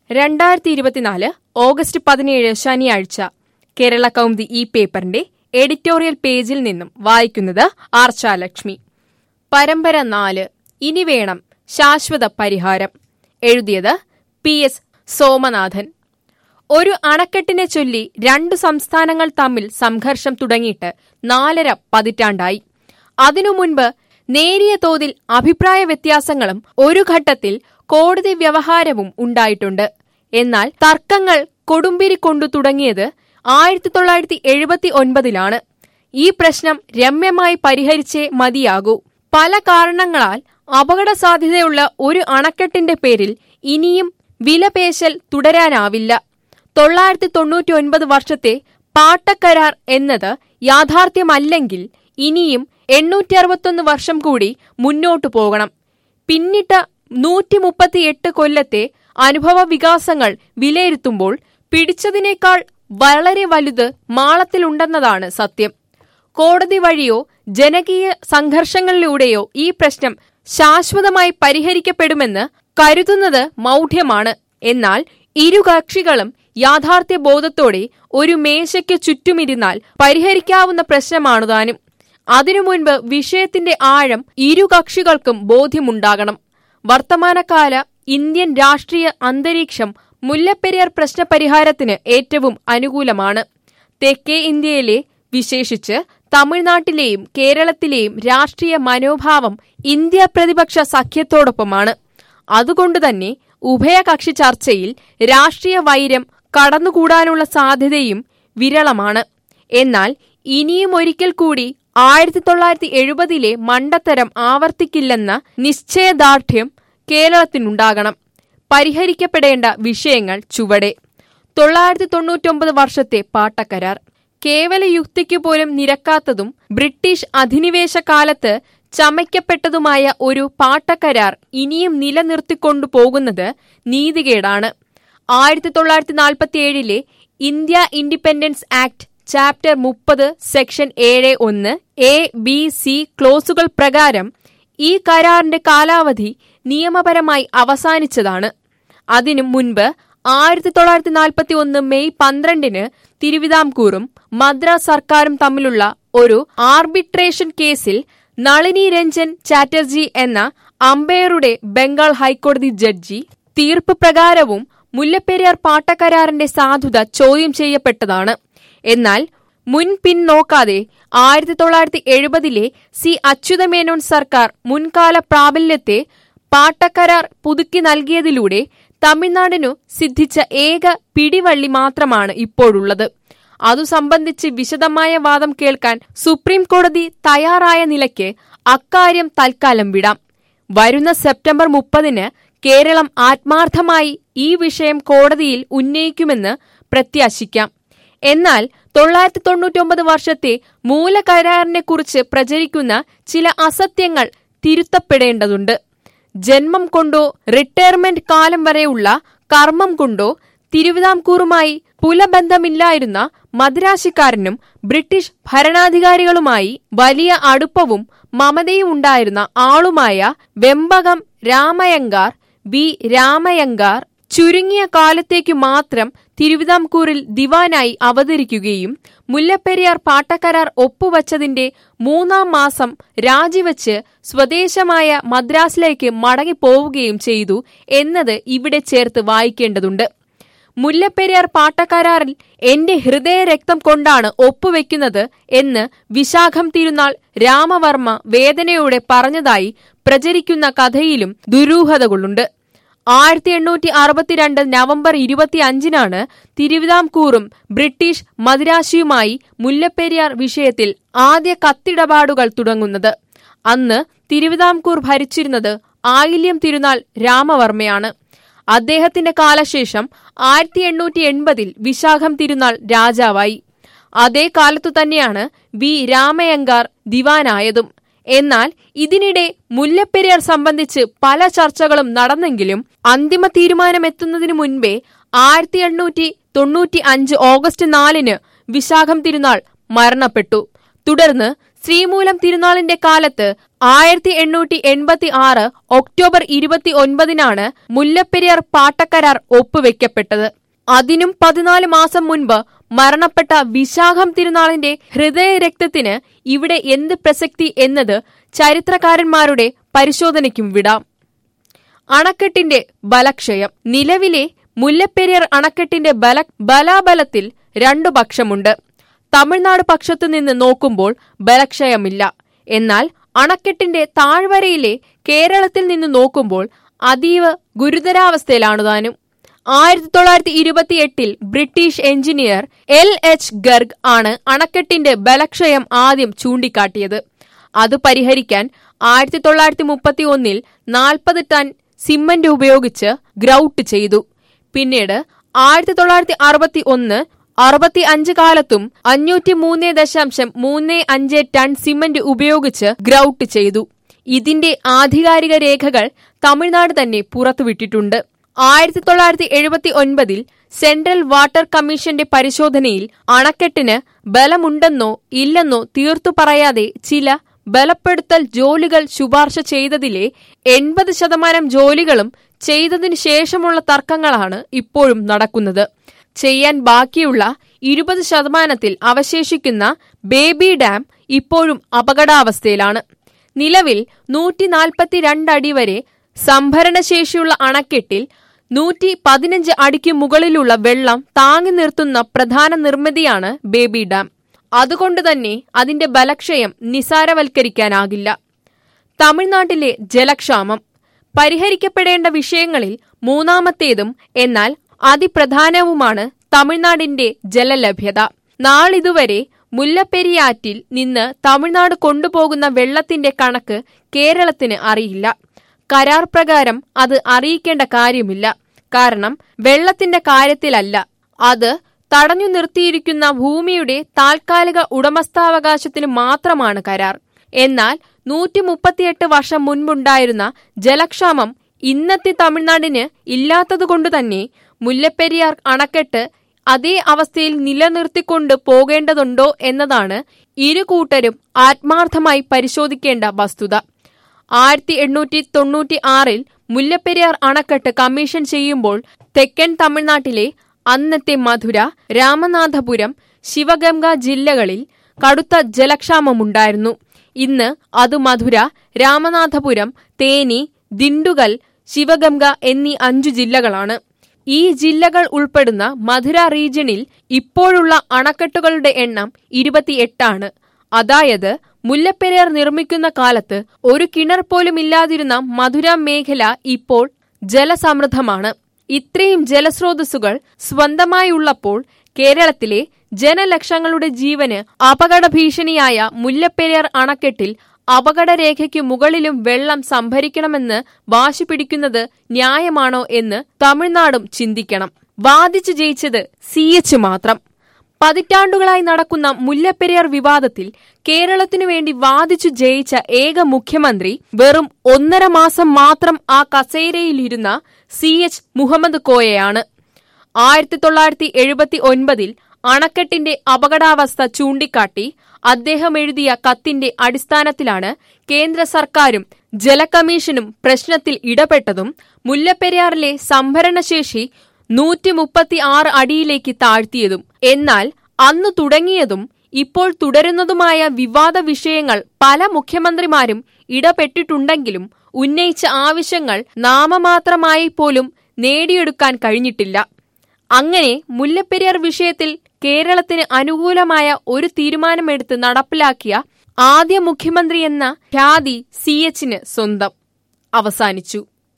രണ്ടായിരത്തി ഇരുപത്തിനാല് ഓഗസ്റ്റ് പതിനേഴ് ശനിയാഴ്ച കേരള കൗമുദി ഈ പേപ്പറിന്റെ എഡിറ്റോറിയൽ പേജിൽ നിന്നും വായിക്കുന്നത് ആർച്ചാലക്ഷ്മി പരമ്പര നാല് ഇനി വേണം ശാശ്വത പരിഹാരം എഴുതിയത് പി എസ് സോമനാഥൻ ഒരു അണക്കെട്ടിനെ ചൊല്ലി രണ്ടു സംസ്ഥാനങ്ങൾ തമ്മിൽ സംഘർഷം തുടങ്ങിയിട്ട് നാലര പതിറ്റാണ്ടായി അതിനു മുൻപ് നേരിയ തോതിൽ അഭിപ്രായ വ്യത്യാസങ്ങളും ഒരു ഘട്ടത്തിൽ കോടതി വ്യവഹാരവും ഉണ്ടായിട്ടുണ്ട് എന്നാൽ തർക്കങ്ങൾ കൊടുമ്പിരി കൊണ്ടു തുടങ്ങിയത് ആയിരത്തി തൊള്ളായിരത്തി എഴുപത്തി ഒൻപതിലാണ് ഈ പ്രശ്നം രമ്യമായി പരിഹരിച്ചേ മതിയാകൂ പല കാരണങ്ങളാൽ അപകട സാധ്യതയുള്ള ഒരു അണക്കെട്ടിന്റെ പേരിൽ ഇനിയും വിലപേശൽ തുടരാനാവില്ല തൊള്ളായിരത്തി തൊണ്ണൂറ്റി ഒൻപത് വർഷത്തെ പാട്ടക്കരാർ എന്നത് യാഥാർത്ഥ്യമല്ലെങ്കിൽ ഇനിയും എണ്ണൂറ്റി അറുപത്തൊന്ന് വർഷം കൂടി മുന്നോട്ടു പോകണം പിന്നിട്ട നൂറ്റി മുപ്പത്തിയെട്ട് കൊല്ലത്തെ അനുഭവ വികാസങ്ങൾ വിലയിരുത്തുമ്പോൾ പിടിച്ചതിനേക്കാൾ വളരെ വലുത് മാളത്തിലുണ്ടെന്നതാണ് സത്യം കോടതി വഴിയോ ജനകീയ സംഘർഷങ്ങളിലൂടെയോ ഈ പ്രശ്നം ശാശ്വതമായി പരിഹരിക്കപ്പെടുമെന്ന് കരുതുന്നത് മൗഢ്യമാണ് എന്നാൽ ഇരു കക്ഷികളും യാഥാർത്ഥ്യ ബോധത്തോടെ ഒരു മേശയ്ക്ക് ചുറ്റുമിരുന്നാൽ പരിഹരിക്കാവുന്ന പ്രശ്നമാണുതാനും അതിനു മുൻപ് വിഷയത്തിന്റെ ആഴം ഇരു കക്ഷികൾക്കും ബോധ്യമുണ്ടാകണം വർത്തമാനകാല ഇന്ത്യൻ രാഷ്ട്രീയ അന്തരീക്ഷം മുല്ലപ്പെരിയാർ പ്രശ്നപരിഹാരത്തിന് ഏറ്റവും അനുകൂലമാണ് തെക്കേ ഇന്ത്യയിലെ വിശേഷിച്ച് തമിഴ്നാട്ടിലെയും കേരളത്തിലെയും രാഷ്ട്രീയ മനോഭാവം ഇന്ത്യ പ്രതിപക്ഷ സഖ്യത്തോടൊപ്പമാണ് അതുകൊണ്ടുതന്നെ ഉഭയകക്ഷി ചർച്ചയിൽ രാഷ്ട്രീയ വൈരം കടന്നുകൂടാനുള്ള സാധ്യതയും വിരളമാണ് എന്നാൽ ഇനിയും ഒരിക്കൽ കൂടി ആയിരത്തി തൊള്ളായിരത്തി എഴുപതിലെ മണ്ടത്തരം ആവർത്തിക്കില്ലെന്ന നിശ്ചയദാർഢ്യം കേരളത്തിനുണ്ടാകണം പരിഹരിക്കപ്പെടേണ്ട വിഷയങ്ങൾ ചുവടെ തൊള്ളായിരത്തി തൊണ്ണൂറ്റൊമ്പത് വർഷത്തെ പാട്ടക്കരാർ കേവല യുക്തിക്ക് പോലും നിരക്കാത്തതും ബ്രിട്ടീഷ് അധിനിവേശ കാലത്ത് ചമയ്ക്കപ്പെട്ടതുമായ ഒരു പാട്ടക്കരാർ ഇനിയും നിലനിർത്തിക്കൊണ്ടു പോകുന്നത് നീതികേടാണ് ആയിരത്തി തൊള്ളായിരത്തി നാൽപ്പത്തിയേഴിലെ ഇന്ത്യ ഇൻഡിപെൻഡൻസ് ആക്ട് ചാപ്റ്റർ മുപ്പത് സെക്ഷൻ ഏഴ് ഒന്ന് എ ബി സി ക്ലോസുകൾ പ്രകാരം ഈ കരാറിന്റെ കാലാവധി നിയമപരമായി അവസാനിച്ചതാണ് അതിനു മുൻപ് ആയിരത്തി തൊള്ളായിരത്തി നാൽപ്പത്തി ഒന്ന് മെയ് പന്ത്രണ്ടിന് തിരുവിതാംകൂറും മദ്രാസ് സർക്കാരും തമ്മിലുള്ള ഒരു ആർബിട്രേഷൻ കേസിൽ നളിനി രഞ്ജൻ ചാറ്റർജി എന്ന അമ്പയറുടെ ബംഗാൾ ഹൈക്കോടതി ജഡ്ജി തീർപ്പ് പ്രകാരവും മുല്ലപ്പെരിയാർ പാട്ടക്കരാറിന്റെ സാധുത ചോദ്യം ചെയ്യപ്പെട്ടതാണ് എന്നാൽ മുൻ പിൻ നോക്കാതെ ആയിരത്തി തൊള്ളായിരത്തി എഴുപതിലെ സി അച്യുതമേനോൻ സർക്കാർ മുൻകാല പ്രാബല്യത്തെ പാട്ടക്കരാർ പുതുക്കി നൽകിയതിലൂടെ തമിഴ്നാടിനു സിദ്ധിച്ച ഏക പിടിവള്ളി മാത്രമാണ് ഇപ്പോഴുള്ളത് അതു സംബന്ധിച്ച് വിശദമായ വാദം കേൾക്കാൻ സുപ്രീം കോടതി തയ്യാറായ നിലയ്ക്ക് അക്കാര്യം തൽക്കാലം വിടാം വരുന്ന സെപ്റ്റംബർ മുപ്പതിന് കേരളം ആത്മാർത്ഥമായി ഈ വിഷയം കോടതിയിൽ ഉന്നയിക്കുമെന്ന് പ്രത്യാശിക്കാം എന്നാൽ തൊള്ളായിരത്തി തൊണ്ണൂറ്റൊമ്പത് വർഷത്തെ മൂലകരാറിനെക്കുറിച്ച് പ്രചരിക്കുന്ന ചില അസത്യങ്ങൾ തിരുത്തപ്പെടേണ്ടതുണ്ട് ജന്മം കൊണ്ടോ റിട്ടയർമെന്റ് കാലം വരെയുള്ള കർമ്മം കൊണ്ടോ തിരുവിതാംകൂറുമായി പുലബന്ധമില്ലായിരുന്ന മദ്രാശിക്കാരനും ബ്രിട്ടീഷ് ഭരണാധികാരികളുമായി വലിയ അടുപ്പവും മമതയും ഉണ്ടായിരുന്ന ആളുമായ വെമ്പകം രാമയങ്കാർ ബി രാമയങ്കാർ ചുരുങ്ങിയ കാലത്തേക്കു മാത്രം തിരുവിതാംകൂറിൽ ദിവാനായി അവതരിക്കുകയും മുല്ലപ്പെരിയാർ പാട്ടക്കരാർ ഒപ്പുവച്ചതിന്റെ മൂന്നാം മാസം രാജിവെച്ച് സ്വദേശമായ മദ്രാസിലേക്ക് മടങ്ങിപ്പോവുകയും ചെയ്തു എന്നത് ഇവിടെ ചേർത്ത് വായിക്കേണ്ടതുണ്ട് മുല്ലപ്പെരിയാർ പാട്ടക്കരാറിൽ എന്റെ ഹൃദയരക്തം കൊണ്ടാണ് ഒപ്പുവെക്കുന്നത് എന്ന് വിശാഖം തിരുനാൾ രാമവർമ്മ വേദനയോടെ പറഞ്ഞതായി പ്രചരിക്കുന്ന കഥയിലും ദുരൂഹതകളുണ്ട് ആയിരത്തി എണ്ണൂറ്റി അറുപത്തിരണ്ട് നവംബർ ഇരുപത്തി അഞ്ചിനാണ് തിരുവിതാംകൂറും ബ്രിട്ടീഷ് മദിരാശിയുമായി മുല്ലപ്പെരിയാർ വിഷയത്തിൽ ആദ്യ കത്തിടപാടുകൾ തുടങ്ങുന്നത് അന്ന് തിരുവിതാംകൂർ ഭരിച്ചിരുന്നത് ആയില്യം തിരുനാൾ രാമവർമ്മയാണ് അദ്ദേഹത്തിന്റെ കാലശേഷം ആയിരത്തി എണ്ണൂറ്റി എൺപതിൽ വിശാഖം തിരുനാൾ രാജാവായി അതേ കാലത്തു തന്നെയാണ് വി രാമയങ്കാർ ദിവാനായതും എന്നാൽ ഇതിനിടെ മുല്ലപ്പെരിയാർ സംബന്ധിച്ച് പല ചർച്ചകളും നടന്നെങ്കിലും അന്തിമ തീരുമാനമെത്തുന്നതിനു മുൻപേ ആയിരത്തി എണ്ണൂറ്റി തൊണ്ണൂറ്റി അഞ്ച് ഓഗസ്റ്റ് നാലിന് വിശാഖം തിരുനാൾ മരണപ്പെട്ടു തുടർന്ന് ശ്രീമൂലം തിരുനാളിന്റെ കാലത്ത് ആയിരത്തി എണ്ണൂറ്റി എൺപത്തി ആറ് ഒക്ടോബർ ഇരുപത്തി ഒൻപതിനാണ് മുല്ലപ്പെരിയാർ പാട്ടക്കരാർ ഒപ്പുവെക്കപ്പെട്ടത് അതിനും പതിനാല് മാസം മുൻപ് മരണപ്പെട്ട വിശാഖം തിരുനാളിന്റെ ഹൃദയരക്തത്തിന് ഇവിടെ എന്ത് പ്രസക്തി എന്നത് ചരിത്രകാരന്മാരുടെ പരിശോധനയ്ക്കും വിടാം അണക്കെട്ടിന്റെ ബലക്ഷയം നിലവിലെ മുല്ലപ്പെരിയാർ അണക്കെട്ടിന്റെ ബല ബലാബലത്തിൽ രണ്ടു പക്ഷമുണ്ട് തമിഴ്നാട് പക്ഷത്തു നിന്ന് നോക്കുമ്പോൾ ബലക്ഷയമില്ല എന്നാൽ അണക്കെട്ടിന്റെ താഴ്വരയിലെ കേരളത്തിൽ നിന്ന് നോക്കുമ്പോൾ അതീവ ഗുരുതരാവസ്ഥയിലാണ് താനും ആയിരത്തി തൊള്ളായിരത്തി ഇരുപത്തിയെട്ടിൽ British engineer L H Garg ആണ് അണക്കെട്ടിന്റെ ബലക്ഷയം ആദ്യം ചൂണ്ടിക്കാട്ടിയത് അത് പരിഹരിക്കാൻ ആയിരത്തി തൊള്ളായിരത്തി മുപ്പത്തി ഒന്നിൽ നാൽപ്പത് ടൺ സിമന്റ് ഉപയോഗിച്ച് ഗ്രൗട്ട് ചെയ്തു പിന്നീട് ആയിരത്തി തൊള്ളായിരത്തി അറുപത്തി ഒന്ന് അറുപത്തി അഞ്ച് കാലത്തും അഞ്ഞൂറ്റി മൂന്ന് ദശാംശം മൂന്ന് അഞ്ച് ടൺ സിമന്റ് ഉപയോഗിച്ച് ഗ്രൗട്ട് ചെയ്തു ഇതിന്റെ ആധികാരിക രേഖകൾ തമിഴ്നാട് തന്നെ പുറത്തുവിട്ടിട്ടുണ്ട് ആയിരത്തി തൊള്ളായിരത്തി എഴുപത്തി ഒൻപതിൽ സെൻട്രൽ വാട്ടർ കമ്മീഷന്റെ പരിശോധനയിൽ അണക്കെട്ടിന് ബലമുണ്ടെന്നോ ഇല്ലെന്നോ തീർത്തു പറയാതെ ചില ബലപ്പെടുത്തൽ ജോലികൾ ശുപാർശ ചെയ്തതിലെ എൺപത് ശതമാനം ജോലികളും ചെയ്തതിനു ശേഷമുള്ള തർക്കങ്ങളാണ് ഇപ്പോഴും നടക്കുന്നത് ചെയ്യാൻ ബാക്കിയുള്ള ഇരുപത് ശതമാനത്തിൽ അവശേഷിക്കുന്ന ബേബി ഡാം ഇപ്പോഴും അപകടാവസ്ഥയിലാണ് നിലവിൽ നൂറ്റി നാൽപ്പത്തിരണ്ട് അടി വരെ സംഭരണശേഷിയുള്ള അണക്കെട്ടിൽ നൂറ്റി പതിനഞ്ച് അടിക്ക് മുകളിലുള്ള വെള്ളം താങ്ങി നിർത്തുന്ന പ്രധാന നിർമ്മിതിയാണ് ബേബി ഡാം അതുകൊണ്ട് തന്നെ അതിന്റെ ബലക്ഷയം നിസാരവൽക്കരിക്കാനാകില്ല തമിഴ്നാട്ടിലെ ജലക്ഷാമം പരിഹരിക്കപ്പെടേണ്ട വിഷയങ്ങളിൽ മൂന്നാമത്തേതും എന്നാൽ അതിപ്രധാനവുമാണ് തമിഴ്നാടിന്റെ ജലലഭ്യത നാളിതുവരെ മുല്ലപ്പെരിയാറ്റിൽ നിന്ന് തമിഴ്നാട് കൊണ്ടുപോകുന്ന വെള്ളത്തിന്റെ കണക്ക് കേരളത്തിന് അറിയില്ല കരാർ പ്രകാരം അത് അറിയിക്കേണ്ട കാര്യമില്ല കാരണം വെള്ളത്തിന്റെ കാര്യത്തിലല്ല അത് തടഞ്ഞു നിർത്തിയിരിക്കുന്ന ഭൂമിയുടെ താൽക്കാലിക ഉടമസ്ഥാവകാശത്തിന് മാത്രമാണ് കരാർ എന്നാൽ നൂറ്റി മുപ്പത്തിയെട്ട് വർഷം മുൻപുണ്ടായിരുന്ന ജലക്ഷാമം ഇന്നത്തെ തമിഴ്നാടിന് ഇല്ലാത്തതുകൊണ്ട് തന്നെ മുല്ലപ്പെരിയാർ അണക്കെട്ട് അതേ അവസ്ഥയിൽ നിലനിർത്തിക്കൊണ്ട് പോകേണ്ടതുണ്ടോ എന്നതാണ് ഇരു കൂട്ടരും ആത്മാർത്ഥമായി പരിശോധിക്കേണ്ട വസ്തുത ആയിരത്തി എണ്ണൂറ്റി തൊണ്ണൂറ്റി ആറിൽ മുല്ലപ്പെരിയാർ അണക്കെട്ട് കമ്മീഷൻ ചെയ്യുമ്പോൾ തെക്കൻ തമിഴ്നാട്ടിലെ അന്നത്തെ മധുര രാമനാഥപുരം ശിവഗംഗ ജില്ലകളിൽ കടുത്ത ജലക്ഷാമമുണ്ടായിരുന്നു ഇന്ന് അത് മധുര രാമനാഥപുരം തേനി ദിണ്ടുകൽ ശിവഗംഗ എന്നീ അഞ്ചു ജില്ലകളാണ് ഈ ജില്ലകൾ ഉൾപ്പെടുന്ന മധുര റീജിയണിൽ ഇപ്പോഴുള്ള അണക്കെട്ടുകളുടെ എണ്ണം ഇരുപത്തിയെട്ടാണ് അതായത് മുല്ലപ്പെരിയാർ നിർമ്മിക്കുന്ന കാലത്ത് ഒരു കിണർ പോലും ഇല്ലാതിരുന്ന മധുര മേഖല ഇപ്പോൾ ജലസമൃദ്ധമാണ് ഇത്രയും ജലസ്രോതസ്സുകൾ സ്വന്തമായുള്ളപ്പോൾ കേരളത്തിലെ ജനലക്ഷങ്ങളുടെ ജീവന് അപകട ഭീഷണിയായ മുല്ലപ്പെരിയാർ അണക്കെട്ടിൽ അപകടരേഖയ്ക്കു മുകളിലും വെള്ളം സംഭരിക്കണമെന്ന് വാശി പിടിക്കുന്നത് ന്യായമാണോ എന്ന് തമിഴ്നാടും ചിന്തിക്കണം വാദിച്ചു ജയിച്ചത് സി എച്ച് മാത്രം പതിറ്റാണ്ടുകളായി നടക്കുന്ന മുല്ലപ്പെരിയാർ വിവാദത്തിൽ കേരളത്തിനു വേണ്ടി വാദിച്ചു ജയിച്ച ഏക മുഖ്യമന്ത്രി വെറും ഒന്നര മാസം മാത്രം ആ കസേരയിലിരുന്ന സി എച്ച് മുഹമ്മദ് കോയയാണ് ആയിരത്തി തൊള്ളായിരത്തി എഴുപത്തി ഒൻപതിൽ അണക്കെട്ടിന്റെ അപകടാവസ്ഥ ചൂണ്ടിക്കാട്ടി അദ്ദേഹം എഴുതിയ കത്തിന്റെ അടിസ്ഥാനത്തിലാണ് കേന്ദ്ര സർക്കാരും ജലകമ്മീഷനും പ്രശ്നത്തിൽ ഇടപെട്ടതും മുല്ലപ്പെരിയാറിലെ സംഭരണശേഷി നൂറ്റി മുപ്പത്തി ആറ് അടിയിലേക്ക് താഴ്ത്തിയതും എന്നാൽ അന്ന് തുടങ്ങിയതും ഇപ്പോൾ തുടരുന്നതുമായ വിവാദ വിഷയങ്ങൾ പല മുഖ്യമന്ത്രിമാരും ഇടപെട്ടിട്ടുണ്ടെങ്കിലും ഉന്നയിച്ച ആവശ്യങ്ങൾ നാമമാത്രമായി പോലും നേടിയെടുക്കാൻ കഴിഞ്ഞിട്ടില്ല അങ്ങനെ മുല്ലപ്പെരിയാർ വിഷയത്തിൽ കേരളത്തിന് അനുകൂലമായ ഒരു തീരുമാനമെടുത്ത് നടപ്പിലാക്കിയ ആദ്യ മുഖ്യമന്ത്രി എന്ന ഖ്യാതി സി എച്ചിന് സ്വന്തം അവസാനിച്ചു